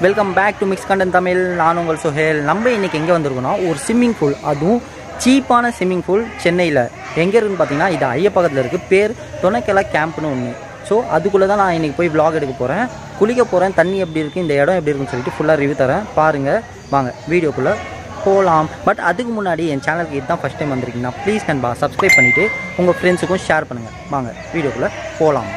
Welcome back to mix கண்டன் தமிழ் நான் உங்கள் சுஹேல் நம்ம இன்னைக்கு எங்கே வந்திருக்கோம்னா ஒரு ஸ்விம்மிங் பூல் அதுவும் சீப்பான ஸ்விம்மிங் பூல் சென்னையில் எங்கே இருக்குன்னு பார்த்தீங்கன்னா இது ஐயப்பக்கத்தில் இருக்குது பேர் துணைக்கலா கேம்ப்னு ஒன்று ஸோ அதுக்குள்ளே தான் நான் இன்றைக்கி போய் vlog எடுக்க போகிறேன் குளிக்க போகிறேன் தண்ணி எப்படி இருக்குது இந்த இடம் எப்படி இருக்குன்னு சொல்லிட்டு ஃபுல்லாக ரிவ்யூ தரேன் பாருங்கள் வாங்க வீடியோக்குள்ளே போகலாம் பட் அதுக்கு முன்னாடி என் சேனலுக்கு இதுதான் ஃபஸ்ட் டைம் வந்திருக்கீங்கன்னா ப்ளீஸ் நண்பா சப்ஸ்கிரைப் பண்ணிவிட்டு உங்கள் ஃப்ரெண்ட்ஸுக்கும் ஷேர் பண்ணுங்கள் வாங்க வீடியோக்குள்ளே போகலாம்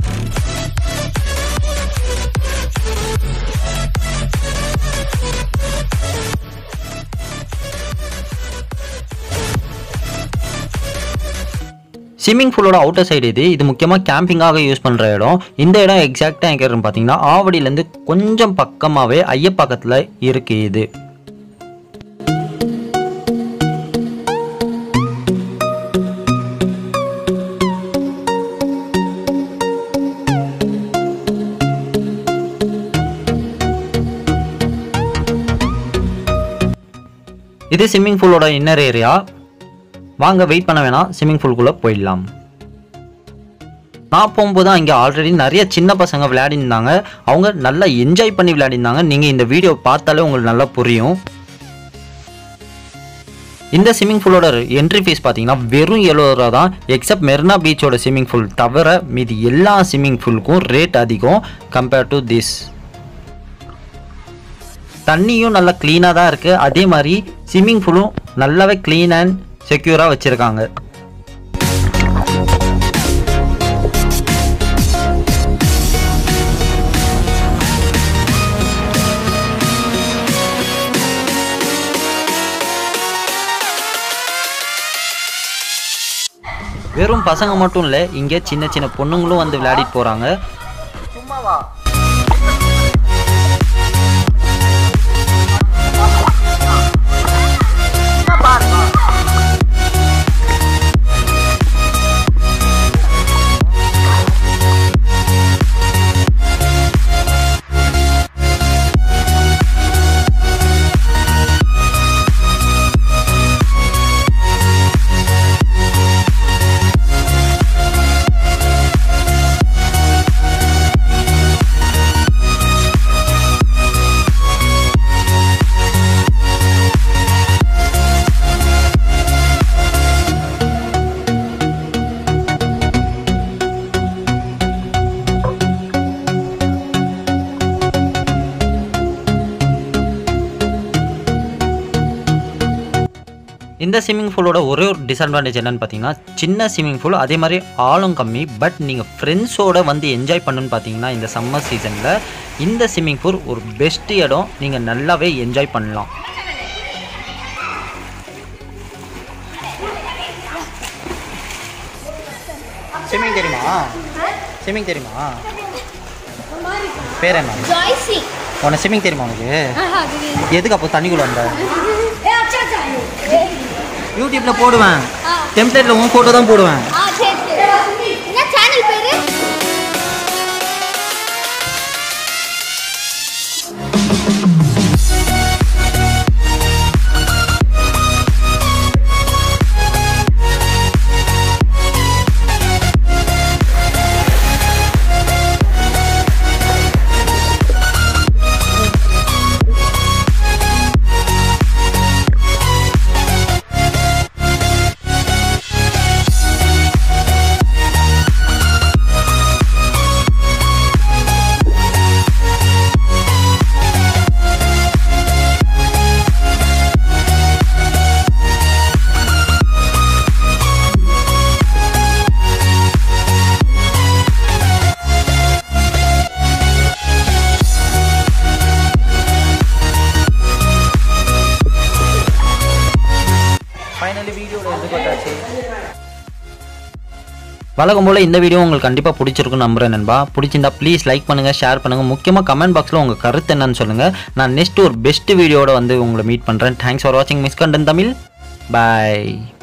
ஸ்விம்மிங் பூலோட அவுட்டர் சைடு இது இது முக்கியமாக கேம்பிங்காக யூஸ் பண்ணுற இடம் இந்த இடம் எக்ஸாக்டாக எங்கே இருக்குன்னு பார்த்தீங்கன்னா ஆவடியிலேருந்து கொஞ்சம் பக்கமாகவே ஐயப்பாக்கத்தில் இருக்கு இது இது ஸ்விம்மிங் பூலோட இன்னர் ஏரியா வாங்க வெயிட் பண்ண வேணாம் ஸ்விம்மிங் பூல்குள்ளே போயிடலாம் நான் போகும்போது அங்கே ஆல்ரெடி நிறைய சின்ன பசங்க விளையாடிருந்தாங்க அவங்க நல்லா என்ஜாய் பண்ணி விளையாடிருந்தாங்க நீங்கள் இந்த வீடியோ பார்த்தாலே உங்களுக்கு நல்லா புரியும் இந்த ஸ்விம்மிங் பூலோட என்ட்ரி ஃபீஸ் பார்த்தீங்கன்னா வெறும் எழுபது ரூபா தான் எக்ஸப்ட் மெரினா பீச்சோட ஸ்விம்மிங் பூல் தவிர மீதி எல்லா ஸ்விம்மிங் பூலுக்கும் ரேட் அதிகம் கம்பேர் டு திஸ் தண்ணியும் நல்லா க்ளீனாக தான் இருக்குது அதே மாதிரி ஸ்விம்மிங் பூலும் நல்லாவே க்ளீன் அண்ட் செக்யூராக வச்சுருக்காங்க வெறும் பசங்க மட்டும் இல்லை இங்கே சின்ன சின்ன பொண்ணுங்களும் வந்து விளையாடிட்டு போகிறாங்க சும்மாவா இந்த ஸ்விம்மிங் பூலோட ஒரே ஒரு டிஸ்அட்வான்டேஜ் என்னன்னு பார்த்தீங்கன்னா சின்ன ஸ்விம்மிங் பூல் அதே மாதிரி ஆளும் கம்மி பட் நீங்கள் ஃப்ரெண்ட்ஸோட வந்து என்ஜாய் பண்ணுன்னு பார்த்தீங்கன்னா இந்த சம்மர் சீசனில் இந்த ஸ்விம்மிங் பூல் ஒரு பெஸ்ட் இடம் நீங்கள் நல்லாவே என்ஜாய் பண்ணலாம் ஸ்விம்மிங் தெரியுமா ஸ்விம்மிங் தெரியுமா பேர் என்ன ஜாய்சி உனக்கு ஸ்விம்மிங் தெரியுமா உனக்கு எதுக்கு அப்போ தண்ணிக்குள்ள வந்த ஏ அச்சா அச்சா யூடியூப்ல போடுவேன் ஆ. டெம்ப்ளேட்ல உன் போட்டோ தான் போடுவேன் ஆ சரி சரி என்ன சேனல் பேரு ஃபைனலி வீடியோவில் எது கொண்டாச்சு வழக்கம் போல் இந்த வீடியோ உங்களுக்கு கண்டிப்பாக பிடிச்சிருக்குன்னு நம்புறேன் நண்பா பிடிச்சிருந்தா ப்ளீஸ் லைக் பண்ணுங்கள் ஷேர் பண்ணுங்கள் முக்கியமாக கமெண்ட் பாக்ஸில் உங்கள் கருத்து என்னன்னு சொல்லுங்கள் நான் நெக்ஸ்ட் ஒரு பெஸ்ட் வீடியோட வந்து உங்களை மீட் பண்ணுறேன் தேங்க்ஸ் ஃபார் வாட்சிங் மிஸ் கண்டன் தமிழ் பாய்